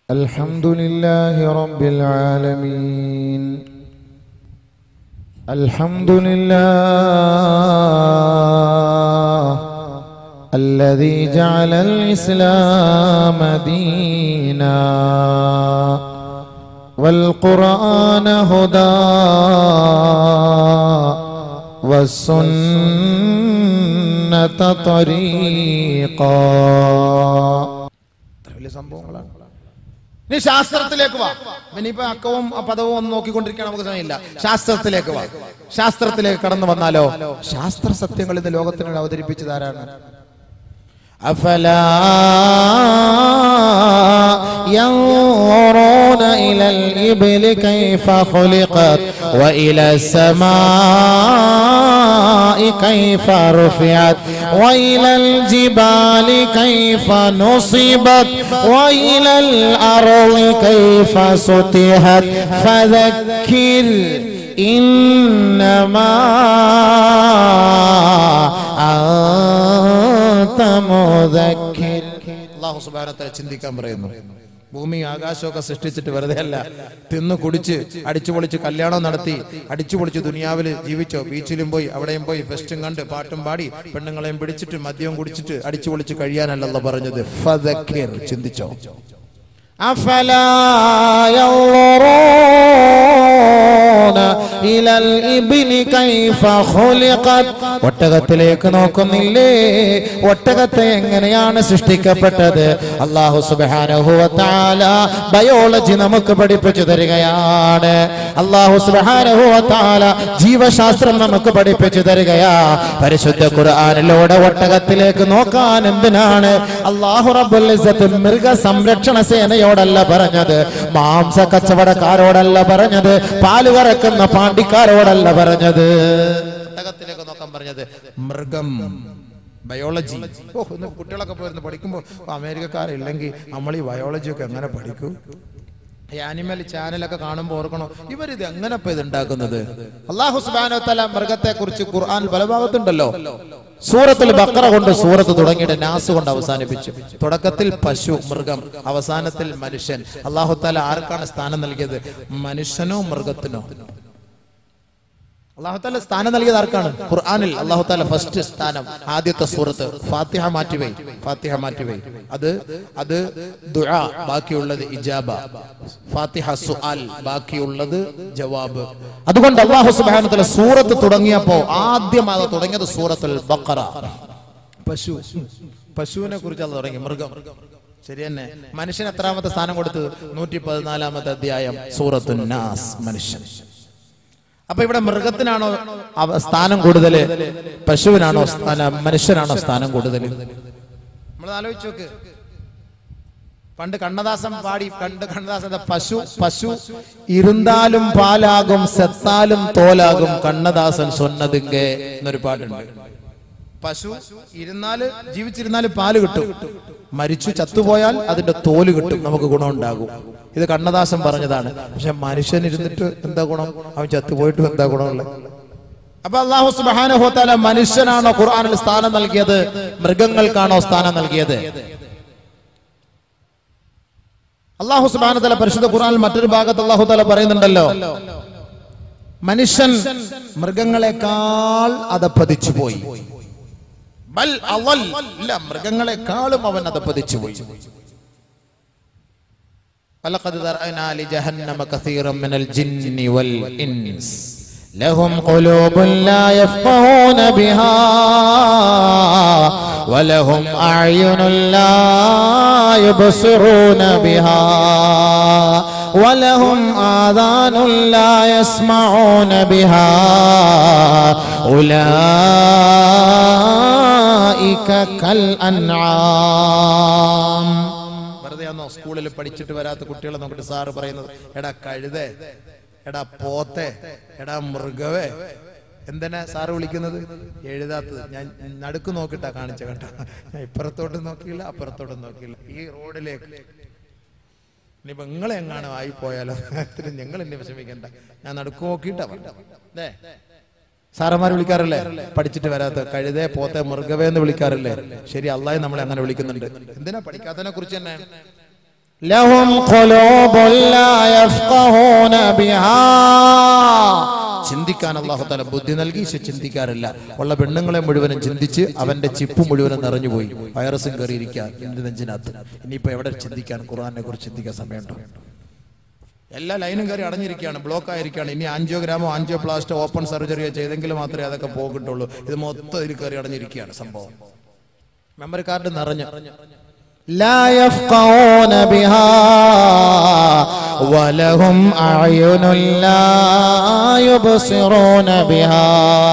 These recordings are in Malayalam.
الحمد لله رب العالمين الحمد لله الذي جعل الإسلام دينا والقرآن هدى والسنة طريقا വലിയ സംഭവങ്ങളാണ് ഇനി ശാസ്ത്രത്തിലേക്ക് വാ ഇനിയിപ്പോ അക്കവും പദവും ഒന്നും നോക്കിക്കൊണ്ടിരിക്കാൻ നമുക്ക് സമയമില്ല ശാസ്ത്രത്തിലേക്ക് വാ ശാസ്ത്രത്തിലേക്ക് കടന്നു വന്നാലോ ശാസ്ത്ര സത്യങ്ങൾ ഇന്ന് ലോകത്തിനോട് അവതരിപ്പിച്ചതാരാണ് أفلا ينظرون إلى الإبل كيف خلقت وإلى السماء كيف رفعت وإلى الجبال كيف نصبت وإلى الأرض كيف سطحت فذكر إنما أنت مذكر അള്ളാഹു സുബാനത്തെ ചിന്തിക്കാൻ പറയുന്നു ഭൂമി ആകാശമൊക്കെ സൃഷ്ടിച്ചിട്ട് വെറുതെ അല്ല തിന്നു കുടിച്ച് അടിച്ചു പൊളിച്ച് കല്യാണം നടത്തി അടിച്ചു പൊളിച്ച് ദുനിയാവില് ജീവിച്ചോ ബീച്ചിലും പോയി അവിടെയും പോയി ഫെസ്റ്റും കണ്ട് പാട്ടും പാടി പെണ്ണുങ്ങളെയും പിടിച്ചിട്ട് മദ്യവും കുടിച്ചിട്ട് അടിച്ചു പൊളിച്ച് കഴിയാനല്ലല്ലോ പറഞ്ഞത് ഫദക്കിർ ചിന്തിച്ചോ أفلا ينظرون إلى الإبل كيف خلقت ഒട്ടകത്തിലേക്ക് നോക്കുന്നില്ലേ ഒട്ടകത്തെ എങ്ങനെയാണ് സൃഷ്ടിക്കപ്പെട്ടത് അള്ളാഹു സുബാനഹുവത്താല ബയോളജി നമുക്ക് പഠിപ്പിച്ചു തരികയാണ് അള്ളാഹു സുബാനഹുവത്താല ജീവശാസ്ത്രം നമുക്ക് പഠിപ്പിച്ചു തരികയാ പരിശുദ്ധ ഖുർആാനിലൂടെ ഒട്ടകത്തിലേക്ക് നോക്കാൻ എന്തിനാണ് അള്ളാഹു റബ്ബുൽ ഇസ്സത്ത് മൃഗ സംരക്ഷണ സേനയോടല്ല പറഞ്ഞത് മാംസ കച്ചവടക്കാരോടല്ല പറഞ്ഞത് പാല് കറക്കുന്ന പാണ്ടിക്കാരോടല്ല പറഞ്ഞത് ഒട്ടകത്തിലേക്ക് നോക്കാൻ പറഞ്ഞത് മൃഗം ബയോളജി ഓ ഇന്ന് കുട്ടികളൊക്കെ പോയിരുന്നു പഠിക്കുമ്പോൾ അമേരിക്കക്കാരില്ലെങ്കിൽ നമ്മൾ ഈ ബയോളജി ഒക്കെ എങ്ങനെ പഠിക്കും ഈ ആനിമൽ ചാനലൊക്കെ കാണുമ്പോൾ ഓർക്കണോ ഇവരിത് എങ്ങനെ ഇപ്പൊ ഇത് ഉണ്ടാക്കുന്നത് അള്ളാഹു സുബാനോ തല മൃഗത്തെ കുറിച്ച് ഖുർആൻ പല ഭാഗത്തുണ്ടല്ലോ സൂറത്തിൽ ബക്കറ കൊണ്ട് സൂറത്ത് തുടങ്ങിയിട്ട് നാസ് കൊണ്ട് അവസാനിപ്പിച്ചു തുടക്കത്തിൽ പശു മൃഗം അവസാനത്തിൽ മനുഷ്യൻ അള്ളാഹു താല ആർക്കാണ് സ്ഥാനം നൽകിയത് മനുഷ്യനോ മൃഗത്തിനോ അള്ളാഹുത്താല സ്ഥാനം നൽകിയത് ആർക്കാണ് ഖുർആനിൽ അള്ളാഹുത്താല ഫസ്റ്റ് സ്ഥാനം ആദ്യത്തെ സൂറത്ത് ഫാത്തിഹ മാറ്റിവൈ ഫാത്തിഹ മാറ്റിവൈ അത് അത് ദുആ ബാക്കിയുള്ളത് ഇജാബ ഫാത്തിഹ സുആൽ ബാക്കിയുള്ളത് ജവാബ് അതുകൊണ്ട് അള്ളാഹു സുബ്ഹാനഹു സൂറത്ത് തുടങ്ങിയപ്പോ ആദ്യം അത് തുടങ്ങിയത് സൂറത്തുൽ ബഖറ പശു പശുവിനെ കുറിച്ച് അത് തുടങ്ങി മൃഗം ശരി തന്നെ മനുഷ്യൻ എത്രാമത്തെ സ്ഥാനം കൊടുത്തു നൂറ്റി പതിനാലാമത്തെ അധ്യായം സൂറത്തുൻ നാസ് മനുഷ്യൻ അപ്പൊ ഇവിടെ മൃഗത്തിനാണോ അവ- സ്ഥാനം കൂടുതൽ പശുവിനാണോ സ്ഥാനം മനുഷ്യനാണോ സ്ഥാനം കൂടുതൽ നമ്മൾ ആലോചിച്ച് നോക്ക് പണ്ട് കണ്ണദാസൻ പാടി കണ്ട് കണ്ണദാസൻ എന്താ? പശു പശു ഇരുന്നാലും പാലാകും സെത്താലും തോലാകും കണ്ണദാസൻ സൊന്നതിങ്കെ എന്നൊരു പാട്ടുണ്ട് പശു ഇരുന്നാല് ജീവിച്ചിരുന്നാല് പാല് കിട്ടും മരിച്ചു ചത്തുപോയാൽ അതിന്റെ തോല് കിട്ടും നമുക്ക് ഗുണമുണ്ടാകും ഇത് കണ്ണദാസൻ പറഞ്ഞതാണ് പക്ഷെ മനുഷ്യൻ ഇരുന്നിട്ട് എന്താ ഗുണം അവൻ ചത്തുപോയിട്ട് എന്താ ഗുണമുള്ളത് അപ്പൊ അള്ളാഹു സുബാനുഹോത്താല മനുഷ്യനാണോ ഖുർആനിൽ സ്ഥാനം നൽകിയത് മൃഗങ്ങൾക്കാണോ സ്ഥാനം നൽകിയത് അള്ളാഹു സുബാനതല പരിശുദ്ധ ഖുർആനിൽ മറ്റൊരു ഭാഗത്ത് അള്ളാഹു താല പറയുന്നുണ്ടല്ലോ മനുഷ്യൻ മൃഗങ്ങളെക്കാൾ അതപ്പതിച്ചു പോയി ബൽ അവൽ ഇല്ല മൃഗങ്ങളെക്കാളും അവൻ അതപ്പതിച്ചു പോയി ولقد ذرأنا لجهنم كثيرا من الجن والإنس لهم قلوب لا يفقهون بها ولهم أعين لا يبصرون بها ولهم آذان لا يسمعون بها أولئك كالأنعام വെറുതെ ആണോ സ്കൂളിൽ പഠിച്ചിട്ട് വരാത്ത കുട്ടികളെ നോക്കിട്ട് സാറ് പറയുന്നത് എടാ കഴുതേ എടാ പോത്തെ എടാ മൃഗവേ എന്തിനാ സാറ് വിളിക്കുന്നത് എഴുതാത്തത് ഞാൻ നടുക്ക് നോക്കിട്ടാ കാണിച്ച കേട്ടോ ഞാൻ ഇപ്പുറത്തോട്ട് നോക്കിയില്ല അപ്പുറത്തോട്ട് നോക്കിയില്ല ഈ റോഡിലേക്ക് ഇനിയിപ്പോ നിങ്ങൾ എങ്ങാനും ആയി പോയാലോ അതിന് ഞങ്ങൾ എന്നെ വിഷമിക്കണ്ട ഞാൻ നടുക്ക് നോക്കിയിട്ടാ പറഞ്ഞത്. ദേ, സാറന്മാർ വിളിക്കാറില്ലേ പഠിച്ചിട്ട് വരാത്ത കഴുതേ പോത്തെ മൃഗവേ എന്ന് വിളിക്കാറില്ലേ ശരി അള്ളാഹ് നമ്മളെ അങ്ങനെ വിളിക്കുന്നുണ്ട് എന്തിനാ പഠിക്കാത്തതിനെ കുറിച്ച് തന്നെ ലഹും ഖുലൂബുൻ ലാ യഫ്ഖഹൂന ബിഹാ ചിന്തിക്കാൻ അള്ളാഹു തല ബുദ്ധി നൽകി പക്ഷെ ചിന്തിക്കാറില്ല ഉള്ള പെണ്ണുങ്ങളെ മുഴുവനും ചിന്തിച്ച് അവന്റെ ചിപ്പ് മുഴുവനും നിറഞ്ഞുപോയി വൈറസും കയറിയിരിക്കുക എന്ത് നെഞ്ചിനകത്ത് ഇനിയിപ്പോ എവിടെ ചിന്തിക്കാൻ ഖുർആനെ കുറിച്ച് ചിന്തിക്കാൻ സമയമുണ്ടോ എല്ലാ ലൈനും കയറി അടഞ്ഞിരിക്കുകയാണ് ബ്ലോക്ക് ആയിരിക്കുകയാണ് ഇനി ആൻജിയോഗ്രാമോ ആൻജിയോപ്ലാസ്റ്റോ ഓപ്പൺ സർജറിയോ ചെയ്തെങ്കിൽ മാത്രമേ അതൊക്കെ പോകിട്ടുള്ളൂ ഇത് മൊത്തം ഇതിൽ കയറി അടഞ്ഞിരിക്കുകയാണ് സംഭവം മെമ്മറി കാർഡ് നിറഞ്ഞു لا يفقهون بها ولهم أعين لا يبصرون بها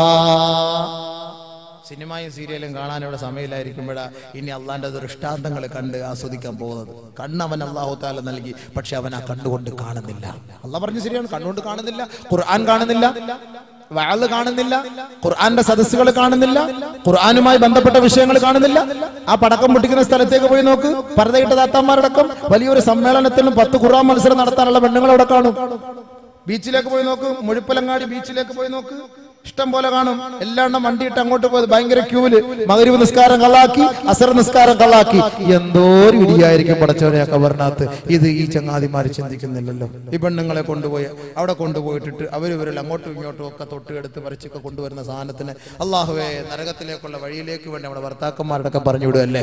സിനിമയും സീരിയലും കാണാൻ ഇവിടെ സമയമില്ലായിരിക്കുമ്പോഴാ ഇനി അള്ളാന്റെ ദൃഷ്ടാന്തങ്ങൾ കണ്ട് ആസ്വദിക്കാൻ പോകുന്നത് കണ്ണ് അവൻ അള്ളാഹു താല നൽകി പക്ഷെ അവൻ ആ കണ്ണുകൊണ്ട് കാണുന്നില്ല അള്ളാഹ് പറഞ്ഞു ശരിയാണ് കണ്ണുകൊണ്ട് കാണുന്നില്ല ഖുർആൻ കാണുന്നില്ല വാള് കാണുന്നില്ല ഖുർആന്റെ സദസ്സുകൾ കാണുന്നില്ല ഖുർആനുമായി ബന്ധപ്പെട്ട വിഷയങ്ങൾ കാണുന്നില്ല ആ പടക്കം പൊട്ടിക്കുന്ന സ്ഥലത്തേക്ക് പോയി നോക്ക് പരതയിട്ട താത്താന്മാരടക്കം വലിയൊരു സമ്മേളനത്തിലും പത്ത് ഖുർആൻ മത്സരം നടത്താനുള്ള പെണ്ണുങ്ങൾ അവിടെ കാണും ബീച്ചിലേക്ക് പോയി നോക്ക് മുഴുപ്പലങ്ങാടി ബീച്ചിലേക്ക് പോയി നോക്ക് ഇഷ്ടം പോലെ കാണും എല്ലാണ്ണം വണ്ടിയിട്ട് അങ്ങോട്ട് പോയത് ഭയങ്കര ക്യൂവില് മകരുവ് നിസ്കാരം കള്ളാക്കി അസർ നിസ്കാരം കള്ളാക്കി എന്തോ ഒരു ഇടിയായിരിക്കും പടച്ചവനെ ആ കബറിനകത്ത് ഇത് ഈ ചങ്ങാതിമാര് ചിന്തിക്കുന്നില്ലല്ലോ ഈ പെണ്ണുങ്ങളെ കൊണ്ടുപോയി അവിടെ കൊണ്ടുപോയിട്ടിട്ട് അവർ ഇവരിൽ അങ്ങോട്ടും ഇങ്ങോട്ടും ഒക്കെ തൊട്ടുകെടുത്ത് പറിച്ചൊക്കെ കൊണ്ടുവരുന്ന സാധനത്തിന് അള്ളാഹുവെ നരകത്തിലേക്കുള്ള വഴിയിലേക്ക് വേണ്ടി നമ്മുടെ ഭർത്താക്കന്മാരോടൊക്കെ പറഞ്ഞു വിടുമല്ലേ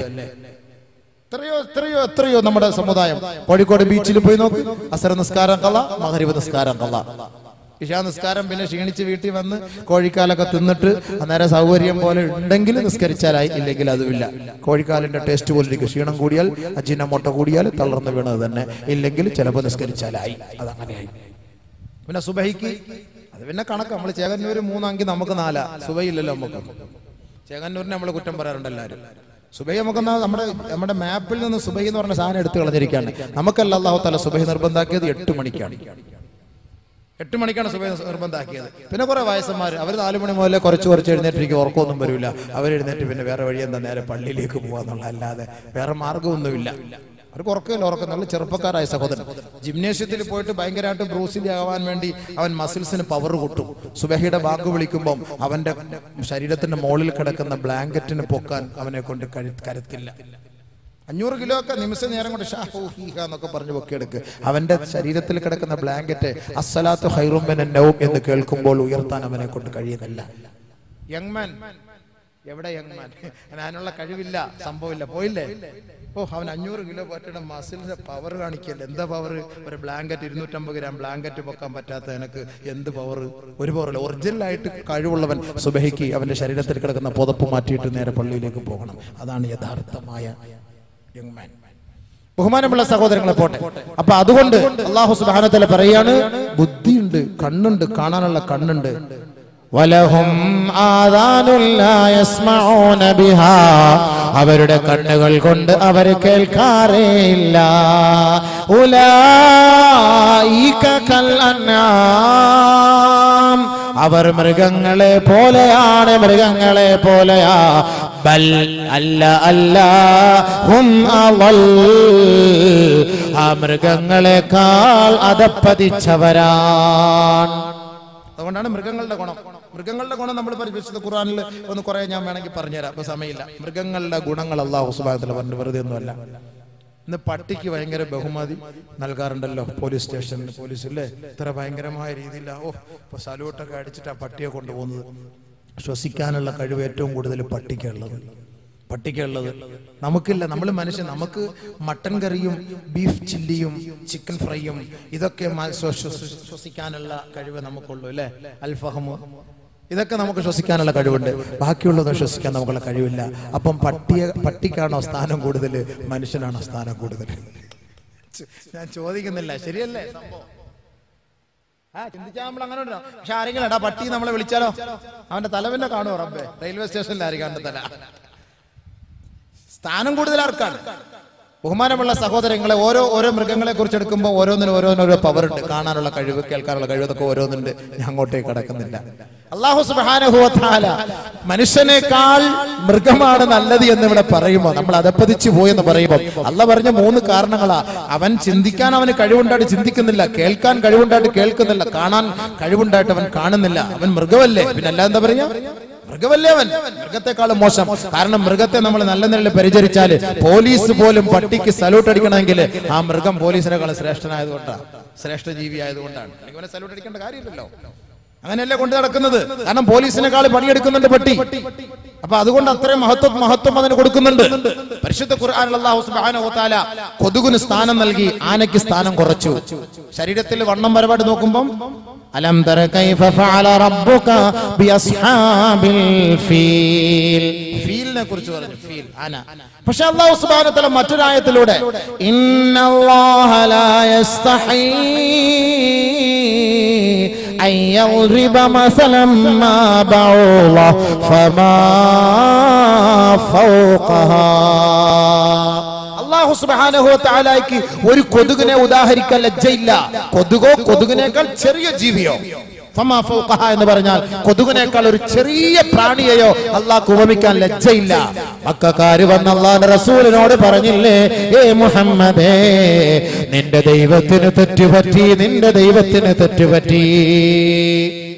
എത്രയോ എത്രയോ എത്രയോ നമ്മുടെ സമുദായം കോഴിക്കോട് ബീച്ചിൽ പോയി നോക്ക് അസര നിസ്കാരം കള്ള മകരിവ് നിസ്കാരം കള്ള ഇഷാ നിസ്കാരം പിന്നെ ക്ഷീണിച്ച് വീട്ടിൽ വന്ന് കോഴിക്കാലൊക്കെ തിന്നിട്ട് അന്നേരം സൗകര്യം പോലെ ഉണ്ടെങ്കിൽ നിസ്കരിച്ചാലായി ഇല്ലെങ്കിൽ അതുമില്ല കോഴിക്കാലിന്റെ ടേസ്റ്റ് പോലിരിക്കും ക്ഷീണം കൂടിയാൽ അജിന മുട്ട കൂടിയാൽ തളർന്നു വീണത് തന്നെ ഇല്ലെങ്കിൽ ചിലപ്പോൾ നിസ്കരിച്ചാലായി അതങ്ങനെയായി പിന്നെ സുബഹിക്ക് അത് പിന്നെ കണക്ക് നമ്മൾ ചേകന്നൂര് മൂന്നാങ്കിൽ നമുക്ക് നാലാ സുബൈയില്ലല്ലോ നമുക്ക് ചേകന്നൂരിനെ നമ്മൾ കുറ്റം പറയാറുണ്ട് എല്ലാവരും സുബൈ നമുക്കെന്നാ നമ്മുടെ നമ്മുടെ മാപ്പിൽ നിന്ന് സുബൈ എന്ന് പറഞ്ഞ സാധനം എടുത്തു കളഞ്ഞിരിക്കുകയാണ് നമുക്കല്ല അള്ളാഹു തല സുബൈ നിർബന്ധാക്കിയത് എട്ട് മണിക്കാണ് എട്ട് മണിക്കാണ് സുബൈ നിർബന്ധാക്കിയത് പിന്നെ കുറെ വയസ്സന്മാർ അവർ നാലു മണി മുതലേ കുറച്ച് കുറച്ച് എഴുന്നേറ്റിരിക്കും ഉറക്കമൊന്നും വരില്ല അവർ എഴുന്നേറ്റ് പിന്നെ വേറെ വഴി എന്താ നേരെ പള്ളിയിലേക്ക് പോകാന്നുള്ള അല്ലാതെ വേറെ മാർഗമൊന്നുമില്ല അവർക്ക് ഉറക്കമില്ല ഉറക്കം നല്ല ചെറുപ്പക്കാരായ സഹോദരൻ ജിംനേഷ്യത്തിൽ പോയിട്ട് ഭയങ്കരമായിട്ട് ബ്രൂസിലി ആവാൻ വേണ്ടി അവൻ മസിൽസിന് പവർ കൂട്ടും സുബഹിയുടെ ബാങ്ക് വിളിക്കുമ്പോൾ അവന്റെ ശരീരത്തിന്റെ മുകളിൽ കിടക്കുന്ന ബ്ലാങ്കറ്റിന് പൊക്കാൻ അവനെ കൊണ്ട് കഴി- കരുത്തില്ല അഞ്ഞൂറ് കിലോ ഒക്കെ നിമിഷ നേരം കൊണ്ട് ഷാഹു ഹീഹ എന്നൊക്കെ പറഞ്ഞ് പൊക്കിയെടുക്ക് അവന്റെ ശരീരത്തിൽ കിടക്കുന്ന ബ്ലാങ്കറ്റ് അസ്സലാത്തു ഹൈറുമ്പൻ നവും എന്ന് കേൾക്കുമ്പോൾ ഉയർത്താൻ അവനെ കൊണ്ട് കഴിയുന്നില്ല യങ് മാൻ എവിടെ യങ് മാൻ അതിനുള്ള കഴിവില്ല സംഭവമില്ല പോയില്ലേ ഓ അവൻ അഞ്ഞൂറ് കിലോ പറ്റണ മസിലിന്റെ പവർ കാണിക്കല്ലേ എന്താ പവർ ഒരു ബ്ലാങ്കറ്റ് ഇരുന്നൂറ്റമ്പത് ഗ്രാം ബ്ലാങ്കറ്റ് പൊക്കാൻ പറ്റാത്ത എനക്ക് എന്ത് പവർ ഒരു പവറില്ല ഒറിജിനലായിട്ട് കഴിവുള്ളവൻ സുബഹിക്ക് അവന്റെ ശരീരത്തിൽ കിടക്കുന്ന പുതപ്പ് മാറ്റിയിട്ട് നേരെ പള്ളിയിലേക്ക് പോകണം അതാണ് യഥാർത്ഥമായ യങ് മാൻ ബഹുമാനമുള്ള സഹോദരങ്ങളെ പോട്ടെ അപ്പൊ അതുകൊണ്ട് അള്ളാഹു സുബാനത്തല പറയാണ് ബുദ്ധിയുണ്ട് കണ്ണുണ്ട് കാണാനുള്ള കണ്ണുണ്ട് വലഹും ബിഹാ അവരുടെ കണ്ണുകൾ കൊണ്ട് അവർ കേൾക്കാറേയില്ല ഉലായിക കൽ അൻആം. അവർ മൃഗങ്ങളെ പോലെയാണ് മൃഗങ്ങളെ പോലെയാ ബൽ അല്ല അല്ല ഹും അവൽ ആ മൃഗങ്ങളെക്കാൾ അതപ്പതിച്ചവരാണ് അതുകൊണ്ടാണ് മൃഗങ്ങളുടെ ഗുണം മൃഗങ്ങളുടെ ഗുണം നമ്മൾ പരിശോധിച്ചത് ഖുറാനിൽ ഒന്ന് കുറെ ഞാൻ വേണമെങ്കിൽ പറഞ്ഞുതരാം അപ്പൊ സമയമില്ല മൃഗങ്ങളുടെ ഗുണങ്ങൾ അള്ളാഹു സുബാദത്തിൽ പറഞ്ഞു വെറുതെ ഒന്നുമല്ല ഇന്ന് പട്ടിക്ക് ഭയങ്കര ബഹുമതി നൽകാറുണ്ടല്ലോ പോലീസ് സ്റ്റേഷനിൽ പോലീസ് ഇല്ലേ ഇത്ര ഭയങ്കരമായ രീതിയില്ല ഓ ഇപ്പൊ സല്യൂട്ടൊക്കെ അടിച്ചിട്ട് ആ പട്ടിയെ കൊണ്ടുപോകുന്നത് ശ്വസിക്കാനുള്ള കഴിവ് ഏറ്റവും കൂടുതൽ പട്ടിക്കുള്ളത് പട്ടിക്കുള്ളത് നമുക്കില്ല നമ്മൾ മനുഷ്യൻ നമുക്ക് മട്ടൻ കറിയും ബീഫ് ചില്ലിയും ചിക്കൻ ഫ്രൈയും ഇതൊക്കെ മ- ശ്വ- ശ്വ- ശ്വ- ശ്വസിക്കാനുള്ള കഴിവ് നമുക്കുള്ളൂ അല്ലേ അൽഫഹമു ഇതൊക്കെ നമുക്ക് ശ്വസിക്കാനുള്ള കഴിവുണ്ട് ബാക്കിയുള്ളതൊന്നും ശ്വസിക്കാൻ നമുക്കുള്ള കഴിവില്ല അപ്പം പട്ടിയെ പട്ടിക്കാണോ സ്ഥാനം കൂടുതൽ മനുഷ്യനാണോ സ്ഥാനം കൂടുതൽ ഞാൻ ചോദിക്കുന്നില്ല ശരിയല്ലേ സംഭവം ആ ചിന്തിച്ചാൽ നമ്മൾ അങ്ങനെ ഉണ്ടാവും. പക്ഷെ ആരെങ്കിലും എടാ പട്ടി നമ്മളെ വിളിച്ചാലോ അവന്റെ തല പിന്നെ കാണുമോ റബ്ബേ റെയിൽവേ സ്റ്റേഷനിലായിരിക്കും അവന്റെ തല സ്ഥാനം കൂടുതൽ ആർക്കാണ് ബഹുമാനമുള്ള സഹോദരങ്ങളെ ഓരോ ഓരോ മൃഗങ്ങളെ കുറിച്ച് എടുക്കുമ്പോൾ ഓരോന്നിനും ഓരോന്നോരോ പവർ ഉണ്ട് കാണാനുള്ള കഴിവ് കേൾക്കാനുള്ള കഴിവ് ഇതൊക്കെ ഓരോന്നുണ്ട് ഞാൻ അങ്ങോട്ടേക്ക് കടക്കുന്നില്ല അള്ളാഹു സുബാനുഭവത്താല മനുഷ്യനേക്കാൾ മൃഗമാണ് നല്ലത് എന്ന് ഇവിടെ പറയുമ്പോൾ നമ്മൾ അതപ്പതിച്ചു പോയെന്ന് പറയുമ്പോൾ അല്ല പറഞ്ഞ മൂന്ന് കാരണങ്ങളാ അവൻ ചിന്തിക്കാൻ അവന് കഴിവുണ്ടായിട്ട് ചിന്തിക്കുന്നില്ല കേൾക്കാൻ കഴിവുണ്ടായിട്ട് കേൾക്കുന്നില്ല കാണാൻ കഴിവുണ്ടായിട്ട് അവൻ കാണുന്നില്ല അവൻ മൃഗമല്ലേ പിന്നെ അല്ല എന്താ പറയാ മൃഗമല്ലേ അവൻ മൃഗത്തെക്കാളും മോശം കാരണം മൃഗത്തെ നമ്മൾ നല്ല നിലയിൽ പരിചരിച്ചാൽ പോലീസ് പോലും പട്ടിക്ക് സല്യൂട്ട് അടിക്കണമെങ്കിൽ ആ മൃഗം പോലീസിനേക്കാളും ശ്രേഷ്ഠനായതുകൊണ്ടാണ് ശ്രേഷ്ഠ ജീവി ആയതുകൊണ്ടാണ് അല്ലെങ്കിൽ അവനെ സല്യൂട്ട് അടിക്കേണ്ട കാര്യമില്ലല്ലോ അങ്ങനെയല്ലേ കൊണ്ട് നടക്കുന്നത് കാരണം പോലീസിനേക്കാൾ പണിയെടുക്കുന്നുണ്ട് പട്ടി അപ്പൊ അതുകൊണ്ട് അത്രയും മഹത്വം മഹത്വം അതിന് കൊടുക്കുന്നുണ്ട് പരിശുദ്ധ ഖുർആനിൽ അല്ലാഹു സുബ്ഹാനഹു വതആല കൊതുകിന് സ്ഥാനം നൽകി ആനയ്ക്ക് സ്ഥാനം കുറച്ചു ശരീരത്തിൽ വണ്ണം പരമായിട്ട് നോക്കുമ്പോൾ അലം തര കൈഫ ഫഅല റബ്ബുക ബിഅസ്ഹാബിൽ ഫീൽ ഫീലിനെ കുറിച്ച് പറഞ്ഞു ഫീൽ ആന പക്ഷെ അല്ലാഹു സുബ്ഹാനഹു വതആല മറ്റൊരായത്തിലൂടെ ഇന്നല്ലാഹ ലാ യസ്തഹീ أن يضرب مثلا ما بعوضة فما فوقها അള്ളാഹു സുബ്ഹാനഹു വതആലയ്ക്ക് ഒരു കൊതുകിനെ ഉദാഹരിക്കാൻ ലജ്ജയില്ല കൊതുകോ കൊതുകിനേക്കാൾ ചെറിയ ജീവിയോ ഫമാ ഫൗഖഹ എന്ന് പറഞ്ഞാൽ കൊതുകിനേക്കാൾ ഒരു ചെറിയ പ്രാണിയെയോ അള്ളാഹ് ഉപമിക്കാൻ ലജ്ജയില്ല മക്കാര് വന്ന അള്ളാഹുന്റെ റസൂലിനോട് പറഞ്ഞില്ലേ ഏ മുഹമ്മദേ നിന്റെ ദൈവത്തിന് തെറ്റുപറ്റി നിന്റെ ദൈവത്തിന് തെറ്റുപറ്റി